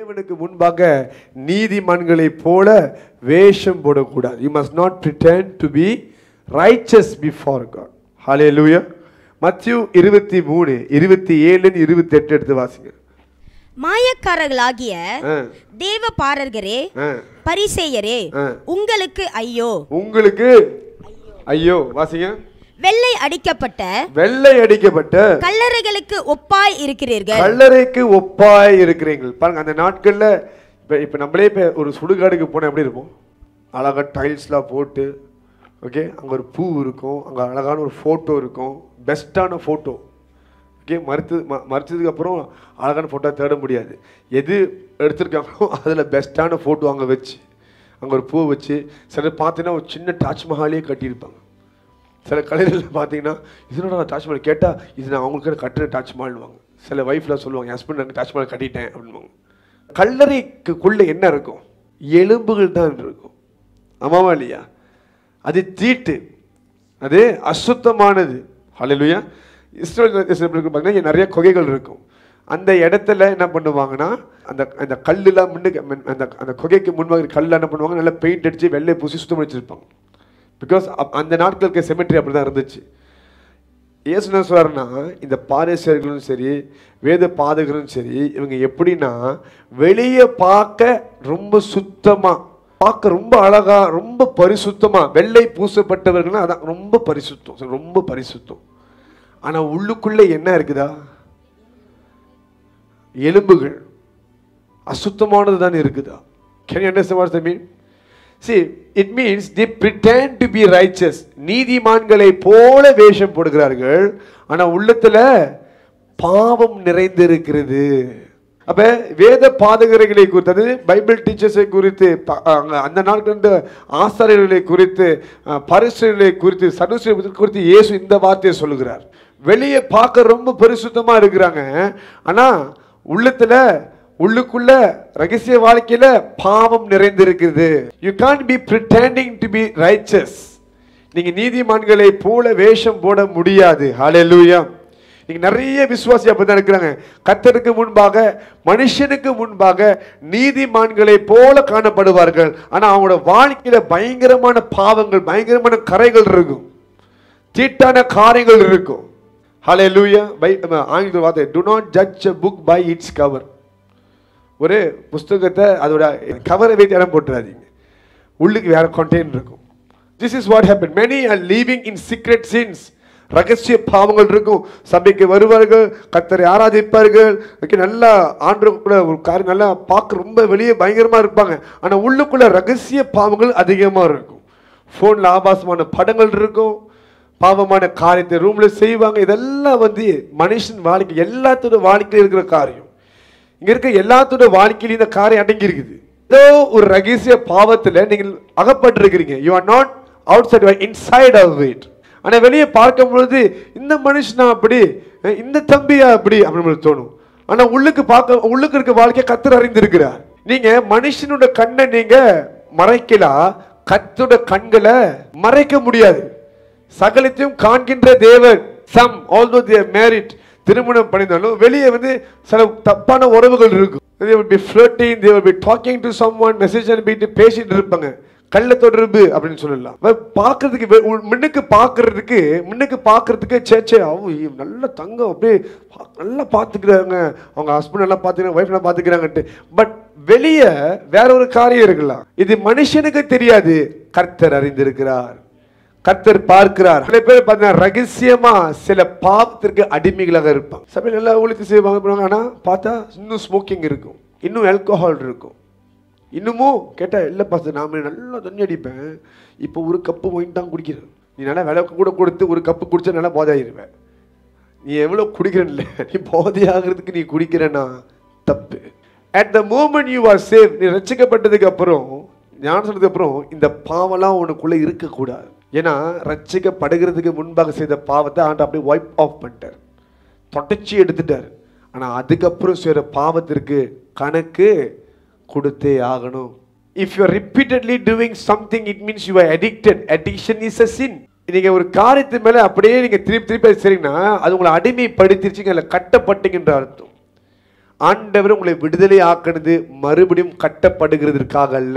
தேவனுக்கு முன்பாக நீதிமான்களைப் போல வேஷம் போடக்கூடாது you must not pretend to be righteous before God hallelujah மத்திய இருபத்தி மூணு இருபத்தி ஏழு இருபத்தி எட்டு எடுத்து வாசிங்க மாயக்காரர்களாகிய ஆ, தேவ பாரர்களே ஆ. பரிசேயரே ஆ. உங்களுக்கு ஐயோ உங்களுக்கு ஐயோ வாசிங்க வெள்ளை அடிக்கப்பட்ட வெள்ளை அடிக்கப்பட்ட கல்லறைகளுக்கு ஒப்பாய் இருக்கிறீர்கள் கல்லறைக்கு ஒப்பாய் இருக்கிறீர்கள் பாருங்க அந்த நாட்கள்ல இப்ப இப்ப நம்மளே இப்ப ஒரு சுடுகாடுக்கு போனா எப்படி இருப்போம் அழகா டைல்ஸ்லாம் போட்டு ஓகே அங்க ஒரு பூ இருக்கும் அங்க அழகான ஒரு ஃபோட்டோ இருக்கும் பெஸ்ட்டான ஃபோட்டோ ஓகே மறுத்து ம- மறுத்ததுக்கு அப்புறம் அழகான ஃபோட்டோ தேட முடியாது எது எடுத்திருக்காங்களோ அதில் பெஸ்ட்டான ஃபோட்டோ அங்கே வச்சு அங்கே ஒரு பூ வச்சு சிலர் பார்த்தீங்கன்னா ஒரு சின்ன தாஜ்மஹாலே கட்டியிருப்பாங்க சில கலைஞர்கள் பார்த்தீங்கன்னா இதனோட நான் தாஜ்மஹால் கேட்டால் இது நான் அவங்களுக்கு கட்டுற தாஜ்மஹால்வாங்க சில ஒய்ஃப்லாம் சொல்லுவாங்க என் ஹஸ்பண்ட் எனக்கு தாஜ்மஹால் கட்டிட்டேன் அப்படின்வாங்க கல்லறைக்குள்ளே என்ன இருக்கும் எலும்புகள் தான் இருக்கும் ஆமாவா இல்லையா அது தீட்டு அது அசுத்தமானது ஹalleluya இஸ்ரேல் தேசத்துக்கு பார்த்தீங்கன்னா இங்க நிறைய குகைகள் இருக்கும் அந்த இடத்துல என்ன பண்ணுவாங்கன்னா அந்த அந்த கல்லுலாம் முன்னுக்கு முன்- அந்த அந்த குகைக்கு முன்பாக கல்ல என்ன பண்ணுவாங்க நல்லா பெயிண்ட் அடிச்சு வெள்ளை பூசி சுத்தம் பண்ணி வச்சிருப்பாங்க பிகாஸ் அந்த நாட்களுக்கு செமெட்ரி அப்படி தான் இருந்துச்சு இயேசு என்ன சொல்றாருன்னா இந்த பாரேசியர்களும் சரி வேத பாதகரும் சரி இவங்க எப்படின்னா வெளியே பார்க்க ரொம்ப சுத்தமா பார்க்க ரொம்ப அழகா ரொம்ப பரிசுத்தமா வெள்ளை பூசப்பட்டவர்கள்னா அதான் ரொம்ப பரிசுத்தம் சரி, ரொம்ப பரிசுத்தம் ஆனா உள்ளுக்குள்ள என்ன இருக்குதா எலும்புகள் அசுத்தமானது தான் இருக்குதா can you understand what's mean see it means they pretend to be righteous நீதிமான்களை போல வேஷம் போடுகிறார்கள் ஆனா உள்ளத்துல பாவம் நிறைந்திருக்கிறது அப்ப வேத பாதகர்களை குறித்து அதாவது பைபிள் டீச்சர்ஸை குறித்து ப- அங்க அந்த நாட்கள் ஆசாரியர்களை குறித்து அஹ், பரிசுகளை குறித்து சதுசை குறித்து இயேசு இந்த வார்த்தையை சொல்லுகிறார் வெளியே பார்க்க ரொம்ப பரிசுத்தமா இருக்கிறாங்க ஆனா உள்ளத்துல உள்ளுக்குள்ள ரகசிய வாழ்க்கையில பாவம் நிறைந்திருக்கிறது you can't be pretending to be righteous நீங்க நீதிமான்களை போல வேஷம் போட முடியாது ஹalleluya நீங்க நிறைய விசுவாசி அப்படிதான் இருக்கிறாங்க கர்த்தருக்கு முன்பாக மனுஷனுக்கு முன்பாக நீதிமான்களை போல காணப்படுவார்கள் ஆனா அவங்களோட வாழ்க்கையில பயங்கரமான பாவங்கள் பயங்கரமான கரைகள் இருக்கும் தீட்டான காரியங்கள் இருக்கும் ஹalleluya பை ஆங்கில வார்த்தை do not judge a book by its cover ஒரு புஸ்தகத்தை அதோட கவரை வைத்து இடம் போட்டுறாதீங்க உள்ளுக்கு வேற கண்டெயின் இருக்கும் this is what happen many are leaving in secret sins ரகசிய பாவங்கள் இருக்கும் சபைக்கு வருவார்கள் கத்தரை ஆராதிப்பார்கள் okay, நல்லா ஆண்டுக்குள்ள ஒரு காரியம் நல்லா பார்க்க ரொம்ப வெளியே பயங்கரமா இருப்பாங்க ஆனா உள்ளுக்குள்ள ரகசிய பாவங்கள் அதிகமா இருக்கும் ஃபோனில் ஆபாசமான படங்கள் இருக்கும் பாவமான காரியத்தை ரூம்ல செய்வாங்க இதெல்லாம் வந்து மனுஷன் வாழ்க்கை எல்லாத்தோட வாழ்க்கையில் இருக்கிற காரியம் இங்க இருக்க எல்லாத்தோட வாழ்க்கையிலும் இந்த காரியம் அடங்கி இருக்குது ஏதோ ஒரு ரகசிய பாவத்துல நீங்கள் அகப்பட்டிருக்கிறீங்க you are not outside inside of it ஆனா வெளியே பார்க்கும் பொழுது இந்த மனுஷனா அப்படி அஹ் இந்த தம்பியா அப்படி அப்படின்னு நம்மளுக்கு தோணும் ஆனா உள்ளுக்கு பார்க்க உள்ளுக்கு இருக்க வாழ்க்கையை கத்தர் அறிந்திருக்கிறார் நீங்க மனுஷனோட கண்ணை நீங்க மறைக்கலாம் கத்தோட கண்களை மறைக்க முடியாது சகலத்தையும் காண்கின்ற தேவன் சம் ஆல்தோ தேர் மேரிட் திருமணம் பண்ணியிருந்தாலும் வெளியே வந்து சில தப்பான உறவுகள் இருக்கும் they will be flirting they will be talking to someone message அனுப்பிட்டு பேசிட்டு இருப்பாங்க கள்ள தொடர்பு அப்படின்னு சொல்லலாம் அப்ப பார்க்கிறதுக்கு வெ- உள்- முன்னுக்கு பார்க்கிறதுக்கு முன்னுக்கு பார்க்கிறதுக்கு சேச்சே அவங்க இவ நல்ல தங்கம் அப்படியே பா- நல்லா பார்த்துக்கிறாங்க அவங்க ஹஸ்பண்ட் நல்லா பார்த்துக்கிறாங்க ஒய்ஃப் நல்லா பார்த்துக்கிறாங்கன்ட்டு பட் வெளியே வேற ஒரு காரியம் இருக்கலாம் இது மனுஷனுக்கு தெரியாது கர்த்தர் அறிந்திருக்கிறார் கர்த்தர் பார்க்கிறார் சில பேர் பார்த்தீங்கன்னா ரகசியமா சில பாவத்திற்கு அடிமைகளாக இருப்பாங்க சபையில் நல்லா ஊழித்து செய்வாங்க பண்ணுவாங்க ஆனா பார்த்தா இன்னும் ஸ்மோக்கிங் இருக்கும் இன்னும் ஆல்கஹால் இருக்கும் இன்னமும் கேட்டா இல்லை பாஸ்டர் நாம நல்லா தண்ணி அடிப்பேன் இப்போ ஒரு கப்பு ஒயின் தான் குடிக்கிறேன் நீ நல்லா விலை கூட கொடுத்து ஒரு கப்பு குடிச்சா நல்லா போதையாயிருவேன் நீ எவ்வளோ குடிக்கிறல்ல நீ போதையாகிறதுக்கு நீ குடிக்கிறேன்னா தப்பு at the moment you are save நீ ரட்சிக்கப்பட்டதுக்கு அப்புறம் ஞானம் சொன்னதுக்கு அப்புறம் இந்த பாவம்லாம் உனக்குள்ள இருக்கக்கூடாது ஏன்னா ரட்சிக்கப்படுகிறதுக்கு முன்பாக செய்த பாவத்தை ஆண்டு அப்படியே வைப் ஆஃப் பண்ணிட்டார் தொடச்சி எடுத்துட்டார் ஆனா அதுக்கப்புறம் செய்கிற பாவத்திற்கு கணக்கு கொடுத்தே ஆகணும் if you repeatedly doing something it means you are addicted addiction is a sin நீங்க ஒரு காரியத்து மேல அப்படியே நீங்க திருப்பி திருப்பி அது செய்றீங்கன்னா அது உங்களை அடிமைப்படுத்திருச்சுங்க இல்லை கட்டப்பட்டீங்கன்ற அர்த்தம் ஆண்டவர் உங்களை விடுதலை ஆக்கினது மறுபடியும் கட்டப்படுகிறதற்காக அல்ல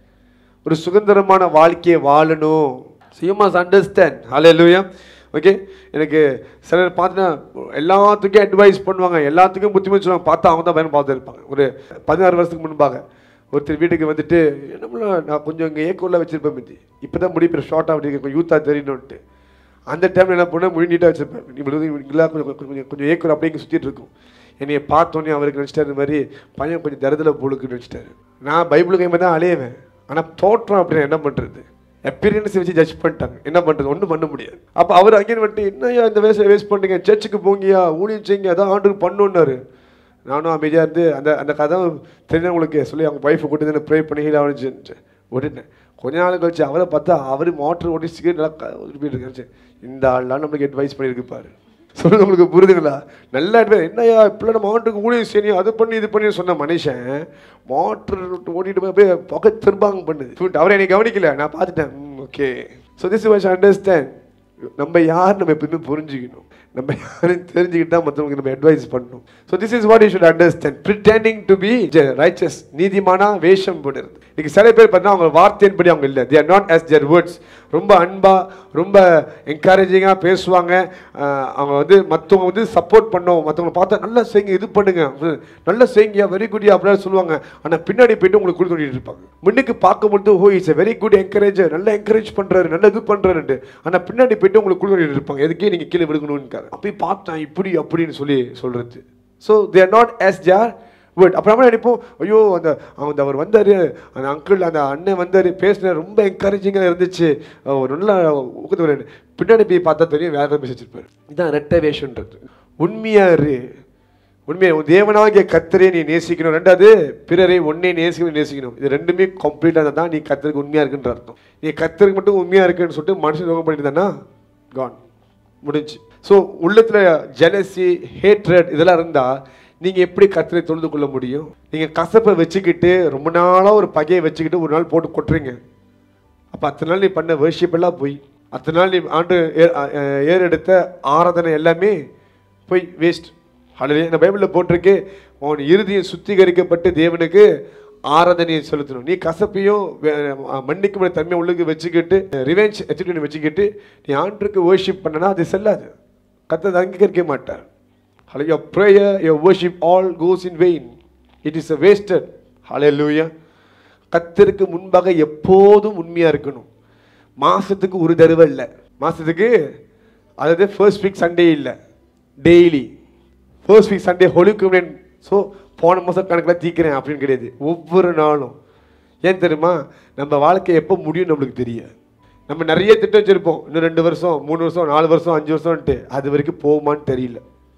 ஒரு சுதந்திரமான வாழ்க்கையை வாழணும் you must understand hallelujah okay எனக்கு சிலர் பார்த்தீங்கன்னா எல்லாத்துக்கும் அட்வைஸ் பண்ணுவாங்க எல்லாத்துக்கும் புத்திமதி சொல்லுவாங்க பார்த்தா அவங்க தான் பயன் பார்த்து இருப்பாங்க ஒரு பதினாறு வருஷத்துக்கு முன்பாக ஒருத்தர் வீட்டுக்கு வந்துட்டு என்னமோ நான் கொஞ்சம் இங்கே ஏக்கூரில் வச்சிருப்பேன் மிதி இப்போ தான் முடிப்பு ஷார்ட்டாக அப்படி கொஞ்சம் யூத்தாக தெரியணுன்ட்டு அந்த டைமில் என்ன பண்ண முழு நீட்டாக வச்சிருப்பேன் இப்படி இங்கெல்லாம் கொஞ்சம் கொஞ்சம் கொஞ்சம் கொஞ்சம் ஏக்கூர் அப்படியே இங்கே சுற்றிட்டு இருக்கும் என்னைய பார்த்தோன்னே அவருக்கு நினச்சிட்டாரு இந்த மாதிரி பையன் கொஞ்சம் தரத்தில் பொழுக்குன்னு வச்சுட்டாரு நான் பைபிள் கைமை தான் அலையவேன் ஆனால் தோற்றம் அப்படின்னு என்ன பண்ணுறது எப்பிரியன்ஸ் வச்சு ஜட்ஜ் பண்ணிட்டாங்க என்ன பண்ணுறது ஒன்றும் பண்ண முடியாது அப்போ அவர் அங்கே வந்துட்டு என்னையா இந்த வேஸ்ட் வேஸ்ட் பண்ணுறீங்க சர்ச்சுக்கு போங்கயா ஊழியம் செய்யுங்க அதான் ஆண்டுக்கு பண்ணுன்னாரு நானும் அமைதியாக இருந்து அந்த அந்த கதை தெரிஞ்சவங்களுக்கு சொல்லி அவங்க ஒய்ஃபை கூட்டு வந்து ப்ரே பண்ணி ஹீல் ஆனிச்சு விட்டுட்டேன் கொஞ்ச நாள் கழிச்சு அவரை பார்த்தா அவர் மோட்டர் ஓட்டி சிகரெட் நல்லா க- உருப்பிட்டு இருக்காரு இந்த ஆள்லாம் நம்மளுக்கு அட்வைஸ் பண்ணியிருக்கு பாரு சொல்லுங்க உங்களுக்கு புரியுதுங்களா நல்ல அட்வைஸ் என்னையா இப்பெல்லாம் நம்ம மாட்டுக்கு ஊழியம் செய்யணும் அது பண்ணி இது பண்ணி சொன்ன மனுஷன் மோட்டர் ஓட்டிட்டு போய் அப்படியே பக்கத்து திரும்பாங்க பண்ணுது சொல்லிட்டு அவரை என்னை கவனிக்கல நான் பார்த்துட்டேன் okay so this was understand நம்ம யார் நம்ம எப்பவுமே புரிஞ்சுக்கணும் நம்ம யாரும் தெரிஞ்சுக்கிட்டா மற்றவங்களுக்கு நம்ம அட்வைஸ் பண்ணணும் so this is what you should understand pretending to be righteous நீதிமானா வேஷம் போடுறது இன்னைக்கு சில பேர் பார்த்தா அவங்க வார்த்தையின்படி அவங்க இல்லை they are not as their words ரொம்ப அன்பா ரொம்ப என்கரேஜிங்காக பேசுவாங்க ஆஹ் அவங்க வந்து மற்றவங்க வந்து சப்போர்ட் பண்ணோம் மற்றவங்களை பார்த்தா நல்லா செய்யுங்க இது பண்ணுங்க நல்லா செய்யுங்க வெரி குட்யா அப்படின்னு சொல்லுவாங்க ஆனால் பின்னாடி போயிட்டு உங்களுக்கு கொடுத்து கொண்டிட்டு இருப்பாங்க முன்னுக்கு பார்க்கும்போது oh it's very good encourager நல்லா என்கரேஜ் பண்றாரு நல்லா இது பண்றாருன்ட்டு ஆனால் பின்னாடி போயிட்டு உங்களுக்கு கொடுத்து கொண்டிட்டு இருப்பாங்க எதுக்கே நீங்கள் கீழே விடுக்கணும்னு அப்படி பார்த்தேன் இப்படி அப்படின்னு சொல்லி சொல்றது so there not as jar word அப்புறமா நினைப்போம் ஐயோ அந்த அந்த அவர் வந்தார் அந்த அங்கிள் அந்த அண்ணன் வந்தார் பேசினார் ரொம்ப என்கரேஜிங்காக இருந்துச்சு அஹ் ஒரு நல்ல ஊக்கத்து பின்னாடி போய் பார்த்தா தெரியும் வேற பேசி வச்சிருப்பாரு இதான் ரெட்ட வேஷன்றது உண்மையா இரு உண்மையை உன் தேவனாகிய கத்தரை நீ நேசிக்கணும் ரெண்டாவது பிறரை ஒன்னே நேசிக்கணும் நேசிக்கணும் இது ரெண்டுமே கம்ப்ளீட்டாக தான் நீ கத்தருக்கு உண்மையா இருக்குன்ற அர்த்தம் நீ கத்தருக்கு மட்டும் உண்மையா இருக்குன்னு சொல்லிட்டு மனுஷன் துரோகம் பண்ணிட்டு கான் முடிஞ்சு ஸோ உள்ளத்துல ஜெலசி ஹேட்ரட் இதெல்லாம் இருந்தா நீங்க எப்படி கத்தரை தொழுது கொள்ள முடியும் நீங்க கசப்பை வச்சுக்கிட்டு ரொம்ப நாளா ஒரு பகையை வச்சுக்கிட்டு ஒரு நாள் போட்டு கொட்டுறீங்க அப்போ அத்தனை நாள் நீ பண்ண worship எல்லாம் போய் அத்தனை நாள் நீ ஆண்டு ஏ- அஹ் ஏறெடுத்த ஆராதனை எல்லாமே போய் வேஸ்ட் ஹalleluya இந்த பைபிளில் போட்டிருக்கு உன் இறுதியை சுத்திகரிக்கப்பட்டு தேவனுக்கு ஆராதனையை செலுத்தணும் நீ கசப்பையும் வே- அஹ் மன்னிக்கும் தன்மை உள்ளுக்கு வச்சுக்கிட்டு ரிவெஞ்ச் எத்திட்டு வச்சுக்கிட்டு நீ ஆண்டுக்கு worship பண்ணனா அது செல்லாது கத்ததை அங்கீகரிக்க மாட்டார் Hallelujah. Your prayer, your worship all goes in vain. It is a wasted. Hallelujah. கத்தருக்கு முன்பாக எப்போதும் உண்மையா இருக்கணும் மாசத்துக்கு ஒரு தடவை இல்லை மாசத்துக்கு அதாவது ஃபர்ஸ்ட் வீக் சண்டே இல்லை daily first week Sunday holy communion so போன மாதம் கணக்கில் தீக்கிறேன் அப்படின்னு கிடையாது ஒவ்வொரு நாளும் ஏன் தெரியுமா நம்ம வாழ்க்கை எப்போ முடியும் நம்மளுக்கு தெரியாது நம்ம நிறைய திட்டம் வச்சிருப்போம் இன்னும் ரெண்டு வருஷம் மூணு வருஷம் நாலு வருஷம் அஞ்சு வருஷம்ன்ட்டு அது வரைக்கும் போகுமான்னு தெரியல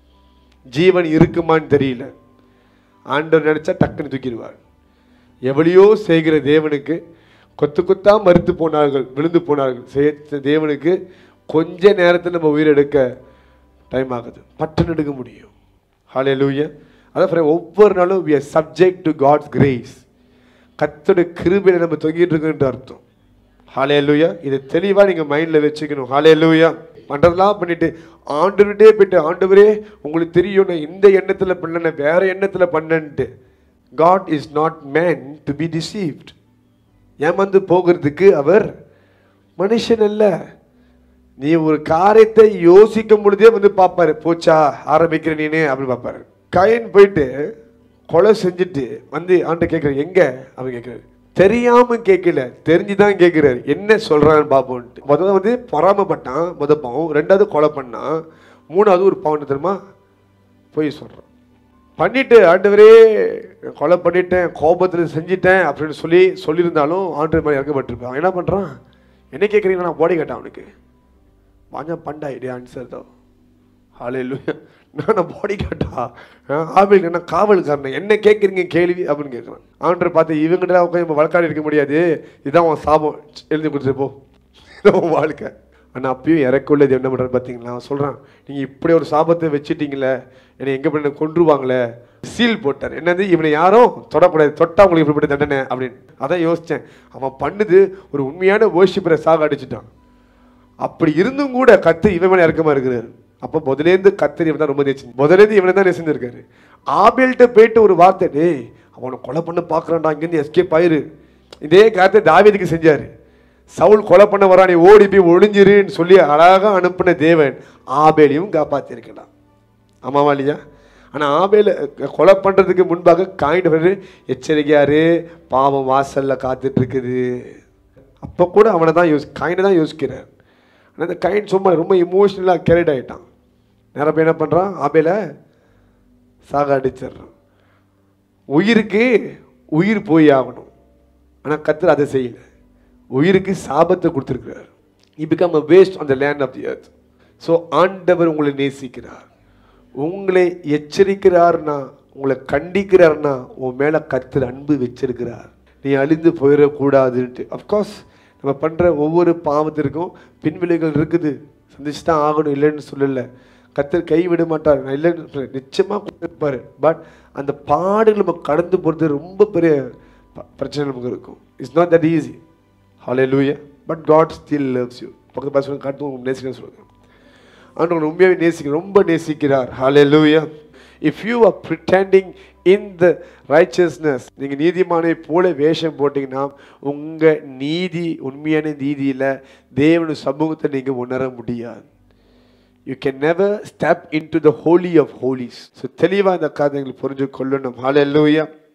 ஜீவன் இருக்குமான்னு தெரியல ஆண்டவர் நினைச்சா டக்குன்னு தூக்கிடுவார் எவ்வளையோ செய்கிற தேவனுக்கு கொத்து கொத்தா மறுத்து போனார்கள் விழுந்து போனார்கள் செய்ய தேவனுக்கு கொஞ்ச நேரத்தில் நம்ம உயிரெடுக்க டைம் ஆகுது பட்டுன்னு எடுக்க முடியும் ஹalleluya அதான் friend, ஒவ்வொரு நாளும் we are subject to God's grace கத்தோட கிருபையில நம்ம தொங்கிட்டு இருக்குன்ற அர்த்தம் ஹalleluya இதை தெளிவா நீங்க மைண்ட்ல வச்சுக்கணும் ஹalleluya பண்றதெல்லாம் பண்ணிட்டு ஆண்டவர்கிட்டே போயிட்டு ஆண்டவரே உங்களுக்கு தெரியும் நான் இந்த எண்ணத்துல பண்ணல வேற எண்ணத்துல பண்ணன்ட்டு God is not man to be deceived ஏமாந்து போகிறதுக்கு அவர் மனுஷன் அல்ல நீ ஒரு காரியத்தை யோசிக்கும் பொழுதே வந்து பார்ப்பாரு போச்சா ஆரம்பிக்கிற நீனு அப்படின்னு பார்ப்பாரு கயன் போயிட்டு கொலை செஞ்சுட்டு வந்து ஆண்ட கேட்குற எங்க அவன் கேட்குறாரு தெரியாம கேட்கல தெரிஞ்சுதான் கேட்கிறாரு என்ன சொல்றான்னு பாப்போன்ட்டு முதல்ல வந்து பொறாமப்பட்டான் முத பாவம் ரெண்டாவது கொலை பண்ணான் மூணாவது ஒரு பாவம் என்ன தெரியுமா போய் சொல்றான் பண்ணிட்டு ஆண்டவரே கொலை பண்ணிட்டேன் கோபத்தில் செஞ்சிட்டேன் அப்படின்னு சொல்லி சொல்லியிருந்தாலும் ஆண்டவர் மாதிரி இறக்கப்பட்டிருப்பான் அவன் என்ன பண்ணுறான் என்ன கேட்குறீங்க நான் போடி கேட்டான் அவனுக்கு வாஞ்சா பண்டா இடி ஆன்சர் தான் ஹாலே நான் பாடி காட்டா ஆபில் என்ன காவல்காரன் என்ன கேட்குறீங்க கேள்வி அப்படின்னு கேட்குறான் ஆண்டர் பார்த்து இவங்கிட்ட உட்காந்து நம்ம வழக்காடி இருக்க முடியாது இதுதான் உன் சாபம் எழுதி கொடுத்துட்டு போ இதான் உன் வாழ்க்கை ஆனால் அப்பயும் இறக்குள்ளது என்ன பண்ணுறாரு பார்த்தீங்களா அவன் சொல்கிறான் நீங்கள் இப்படி ஒரு சாபத்தை வச்சுட்டீங்களே என்னை எங்கே பண்ண கொன்றுவாங்களே சீல் போட்டார் என்னது இவனை யாரும் தொடக்கூடாது தொட்டா உங்களுக்கு இப்படிப்பட்ட தண்டனை அப்படின்னு அதான் யோசித்தேன் அவன் பண்ணுது ஒரு உண்மையான ஓஷிப்பரை சாக அடிச்சிட்டான் அப்படி இருந்தும் கூட கத்து இவன் மேலே இறக்கமா இருக்கிறாரு அப்போ முதலேருந்து கத்தர் இவன் தான் ரொம்ப நேசி முதலேருந்து இவனை தான் நேசிந்திருக்காரு ஆபேல்கிட்ட போயிட்டு ஒரு வார்த்தை டேய் அவனை கொலை பண்ண பார்க்குறான்டா இங்கேருந்து எஸ்கேப் ஆயிரு இதே காரியத்தை தாவீதுக்கு செஞ்சாரு சவுல் கொலை பண்ண வரா நீ ஓடி போய் ஒளிஞ்சிருன்னு சொல்லி அழகாக அனுப்பின தேவன் ஆபேலையும் காப்பாற்றிருக்கலாம் ஆமாவா இல்லையா ஆனால் ஆபேல கொலை பண்ணுறதுக்கு முன்பாக காயின் வந்து எச்சரிக்கையாரு பாவம் வாசலில் காத்துட்டு இருக்குது அப்போ கூட அவனை தான் யோசி காயினை தான் யோசிக்கிறார் ஆனால் இந்த காயின் சும்மா ரொம்ப இமோஷ்னலாக கேரிட் ஆகிட்டான் நேரம் போய் என்ன பண்ணுறான் ஆபேல சாக அடிச்சிடுறான் உயிருக்கு உயிர் போய் ஆகணும் ஆனால் கத்தர் அதை செய்யல உயிருக்கு சாபத்தை கொடுத்துருக்கிறார் he become a waste on the land of the earth so ஆண்டவர் உங்களை நேசிக்கிறார் உங்களை எச்சரிக்கிறார்னா உங்களை கண்டிக்கிறார்னா உன் மேலே கத்தர் அன்பு வச்சிருக்கிறார் நீ அழிந்து போயிடக்கூடாதுன்ட்டு அஃப்கோர்ஸ் நம்ம பண்ணுற ஒவ்வொரு பாவத்திற்கும் பின்விளைகள் இருக்குது சந்திச்சு தான் ஆகணும் இல்லைன்னு சொல்லலை கத்தர் கை விட மாட்டார் நான் இல்லைன்னு சொல்லல. நிச்சயமா கொடுப்பாரு பட் அந்த பாடுகள் நம்ம கடந்து போகிறது ரொம்ப பெரிய ப- பிரச்சனை நமக்கு இருக்கும் it's not that easy hallelujah but God still loves you பக்கத்து பசங்க காட்டு உங்களுக்கு நேசிக்கிறேன் சொல்லுங்க ஆண்டவர் உண்மையாகவே நேசிக்க ரொம்ப நேசிக்கிறார் hallelujah if you are pretending in the righteousness நீங்கள் நீதிமானை போல வேஷம் போட்டிங்கன்னா உங்கள் நீதி உண்மையான நீதியில் தேவனு சமூகத்தை நீங்கள் உணர முடியாது you can never step in to the holy of holies so தெளிவாக இந்த காரியங்களை புரிஞ்சு கொள்ளணும் ஹalleluya